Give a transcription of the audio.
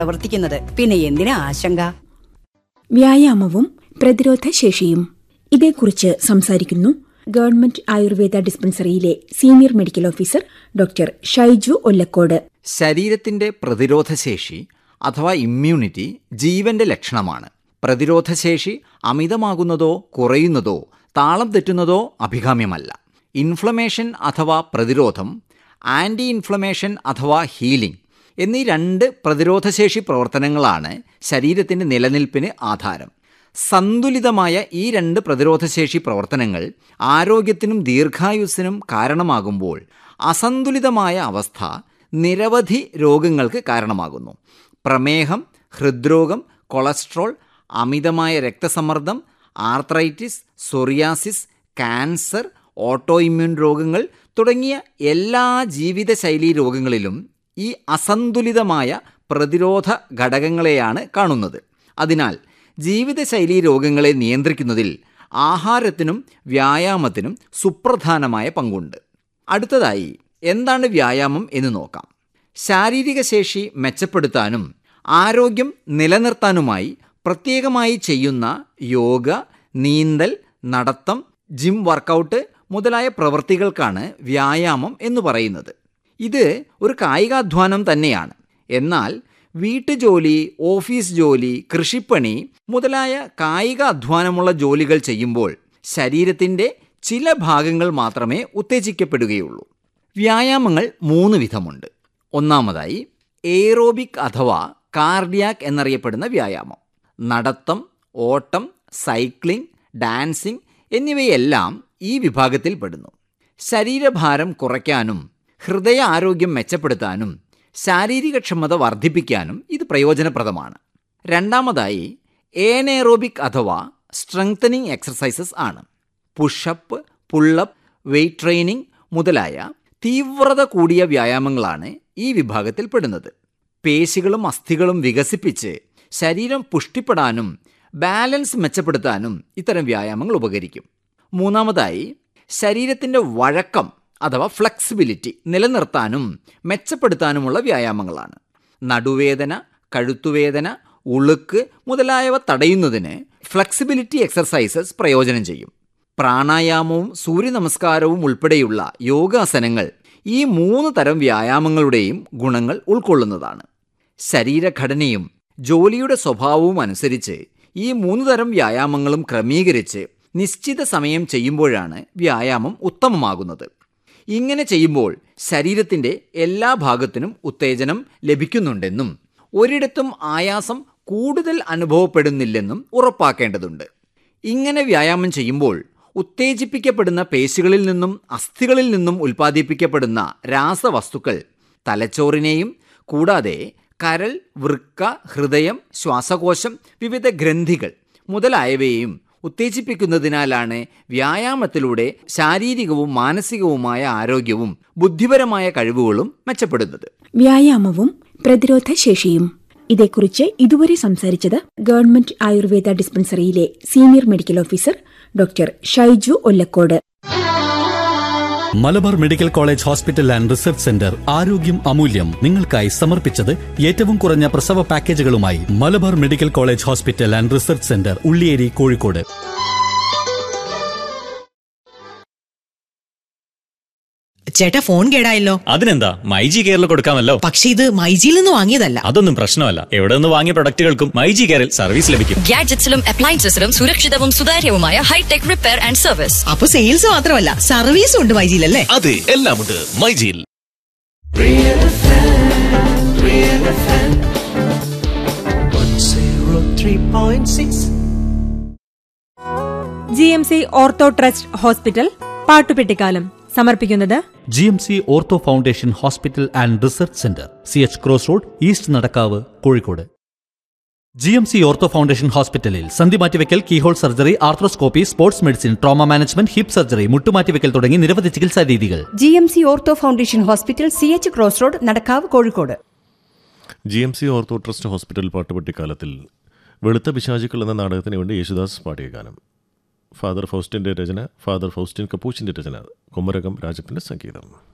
പ്രവർത്തിക്കുന്നത് പിന്നെ എന്തിനാ ആശങ്ക വ്യായാമവും പ്രതിരോധ ശേഷിയും ഇതേക്കുറിച്ച് സംസാരിക്കുന്നു ഗവൺമെന്റ് ആയുർവേദ ഡിസ്പെൻസറിയിലെ senior medical officer doctor Shaiju Ollakkode ശരീരത്തിന്റെ പ്രതിരോധശേഷി അഥവാ ഇമ്മ്യൂണിറ്റി ജീവന്റെ ലക്ഷണമാണ് പ്രതിരോധശേഷി അമിതമാകുന്നതോ കുറയുന്നതോ താളം തെറ്റുന്നതോ അഭികാമ്യമല്ല ഇൻഫ്ലമേഷൻ അഥവാ പ്രതിരോധം ആൻറ്റി ഇൻഫ്ലമേഷൻ അഥവാ ഹീലിംഗ് എന്നീ രണ്ട് പ്രതിരോധശേഷി പ്രവർത്തനങ്ങളാണ് ശരീരത്തിൻ്റെ നിലനിൽപ്പിന് ആധാരം സന്തുലിതമായ ഈ രണ്ട് പ്രതിരോധശേഷി പ്രവർത്തനങ്ങൾ ആരോഗ്യത്തിനും ദീർഘായുസ്സിനും കാരണമാകുമ്പോൾ അസന്തുലിതമായ അവസ്ഥ നിരവധി രോഗങ്ങൾക്ക് കാരണമാകുന്നു പ്രമേഹം ഹൃദ്രോഗം കൊളസ്ട്രോൾ അമിതമായ രക്തസമ്മർദ്ദം arthritis psoriasis cancer autoimmune രോഗങ്ങൾ തുടങ്ങിയ എല്ലാ ജീവിതശൈലീ രോഗങ്ങളിലും ഈ അസന്തുലിതമായ പ്രതിരോധ ഘടകങ്ങളെയാണ് കാണുന്നത് അതിനാൽ ജീവിതശൈലീ രോഗങ്ങളെ നിയന്ത്രിക്കുന്നതിൽ ആഹാരത്തിനും വ്യായാമത്തിനും സുപ്രധാനമായ പങ്കുണ്ട് അടുത്തതായി എന്താണ് വ്യായാമം എന്ന് നോക്കാം ശാരീരിക ശേഷി മെച്ചപ്പെടുത്താനും ആരോഗ്യം നിലനിർത്താനുമായി പ്രത്യേകമായി ചെയ്യുന്ന യോഗ നീന്തൽ നടത്തം ജിം വർക്കൗട്ട് മുതലായ പ്രവൃത്തികൾക്കാണ് വ്യായാമം എന്ന് പറയുന്നത് ഇത് ഒരു കായികാധ്വാനം തന്നെയാണ് എന്നാൽ വീട്ടുജോലി ഓഫീസ് ജോലി കൃഷിപ്പണി മുതലായ കായിക അധ്വാനമുള്ള ജോലികൾ ചെയ്യുമ്പോൾ ശരീരത്തിൻ്റെ ചില ഭാഗങ്ങൾ മാത്രമേ ഉത്തേജിക്കപ്പെടുകയുള്ളൂ വ്യായാമങ്ങൾ മൂന്ന് വിധമുണ്ട് ഒന്നാമതായി എയറോബിക് അഥവാ കാർഡിയാക് എന്നറിയപ്പെടുന്ന വ്യായാമം നടത്തം ഓട്ടം സൈക്ലിംഗ് ഡാൻസിംഗ് എന്നിവയെല്ലാം ഈ വിഭാഗത്തിൽ പെടുന്നു ശരീരഭാരം കുറയ്ക്കാനും ഹൃദയ ആരോഗ്യം മെച്ചപ്പെടുത്താനും ശാരീരികക്ഷമത വർദ്ധിപ്പിക്കാനും ഇത് പ്രയോജനപ്രദമാണ് രണ്ടാമതായി ഏനേറോബിക് അഥവാ സ്ട്രെങ്തനിങ് എക്സർസൈസസ് ആണ് പുഷപ്പ് പുള്ളപ്പ് വെയ്റ്റ് ട്രെയിനിങ് മുതലായ തീവ്രത കൂടിയ വ്യായാമങ്ങളാണ് ഈ വിഭാഗത്തിൽ പെടുന്നത് പേശികളും അസ്ഥികളും വികസിപ്പിച്ച് ശരീരം പുഷ്ടിപ്പെടാനും ബാലൻസ് മെച്ചപ്പെടുത്താനും ഇത്തരം വ്യായാമങ്ങൾ ഉപകരിക്കും മൂന്നാമതായി ശരീരത്തിൻ്റെ വഴക്കം അഥവാ ഫ്ലെക്സിബിലിറ്റി നിലനിർത്താനും മെച്ചപ്പെടുത്താനുമുള്ള വ്യായാമങ്ങളാണ് നടുവേദന കഴുത്തുവേദന ഉളുക്ക് മുതലായവ തടയുന്നതിന് ഫ്ലെക്സിബിലിറ്റി എക്സർസൈസസ് പ്രയോജനം ചെയ്യും പ്രാണായാമവും സൂര്യനമസ്കാരവും ഉൾപ്പെടെയുള്ള യോഗാസനങ്ങൾ ഈ മൂന്ന് തരം വ്യായാമങ്ങളുടെയും ഗുണങ്ങൾ ഉൾക്കൊള്ളുന്നതാണ് ശരീരഘടനയും ജോലിയുടെ സ്വഭാവവും അനുസരിച്ച് ഈ മൂന്ന് തരം വ്യായാമങ്ങളും ക്രമീകരിച്ച് നിശ്ചിത സമയം ചെയ്യുമ്പോഴാണ് വ്യായാമം ഉത്തമമാകുന്നത് ഇങ്ങനെ ചെയ്യുമ്പോൾ ശരീരത്തിൻ്റെ എല്ലാ ഭാഗത്തിനും ഉത്തേജനം ലഭിക്കുന്നുണ്ടെന്നും ഒരിടത്തും ആയാസം കൂടുതൽ അനുഭവപ്പെടുന്നില്ലെന്നും ഉറപ്പാക്കേണ്ടതുണ്ട് ഇങ്ങനെ വ്യായാമം ചെയ്യുമ്പോൾ ഉത്തേജിപ്പിക്കപ്പെടുന്ന പേശികളിൽ നിന്നും അസ്ഥികളിൽ നിന്നും ഉൽപ്പാദിപ്പിക്കപ്പെടുന്ന രാസവസ്തുക്കൾ തലച്ചോറിനെയും കൂടാതെ കരൾ വൃക്ക ഹൃദയം ശ്വാസകോശം വിവിധ ഗ്രന്ഥികൾ മുതലായവയെയും ഉത്തേജിപ്പിക്കുന്നതിനാലാണ് വ്യായാമത്തിലൂടെ ശാരീരികവും മാനസികവുമായ ആരോഗ്യവും ബുദ്ധിപരമായ കഴിവുകളും മെച്ചപ്പെടുന്നത് വ്യായാമവും പ്രതിരോധ ശേഷിയും ഇതേക്കുറിച്ച് ഇതുവരെ സംസാരിച്ചത് ഗവൺമെന്റ് ആയുർവേദ ഡിസ്പെൻസറിയിലെ senior medical officer doctor Shaiju Ollakkode Malabar medical college hospital and research centre ആരോഗ്യം അമൂല്യം നിങ്ങൾക്കായി സമർപ്പിച്ചത് ഏറ്റവും കുറഞ്ഞ പ്രസവ പാക്കേജുകളുമായി Malabar medical college hospital and research centre Ulliyeri Kozhikode ചേട്ടാ ഫോൺ കേടായല്ലോ അതിനെന്താ മൈജി കെയറിൽ കൊടുക്കാമല്ലോ പക്ഷെ ഇത് മൈജിയിൽ നിന്ന് വാങ്ങിയതല്ല അതൊന്നും പ്രശ്നമല്ല എവിടെ നിന്ന് വാങ്ങിയ പ്രൊഡക്റ്റുകൾക്കും മൈജി കെയറിൽ സർവീസ് ലഭിക്കും ഗാഡ്ജറ്റ്സിലും അപ്ലയൻസസിലും സുരക്ഷിതവും സുതാര്യവുമായ ഹൈടെക് റിപ്പയർ ആൻഡ് സർവീസ് അപ്പൊ സെയിൽസ് മാത്രമല്ല സർവീസും ഉണ്ട് മൈജിയിലല്ലേ അതെ എല്ലാമുണ്ട് മൈജിയിൽ G M C ortho trust hospital പാട്ടുപെട്ടിക്കാലം സമർപ്പിക്കുന്നത് G M C ortho foundation hospital and research centre C H cross road east Nadakkavu Kozhikode G M C ortho foundation ഹോസ്പിറ്റലിൽ സന്ധി മാറ്റിവെക്കൽ keyhole surgery arthroscopy sports medicine trauma management hip surgery മുട്ടുമാറ്റിവെക്കൽ തുടങ്ങി നിരവധി ചികിത്സാ രീതികൾ G M C ortho foundation hospital C H cross road Nadakkavu Kozhikode G M C ortho trust hospital പാട്ടുപെട്ടിക്കാലത്തിൽ വെളുത്ത പിശാചുക്കൾ എന്ന നാടകത്തിന് വേണ്ടി യേശുദാസ് പാടിയ ഗാനം ഫാദർ ഫൗസ്റ്റിൻ്റെ രചന ഫാദർ ഫൗസ്റ്റിൻ കപ്പൂച്ചിൻ്റെ രചന കുമരകം രാജത്തിൻ്റെ സംഗീതം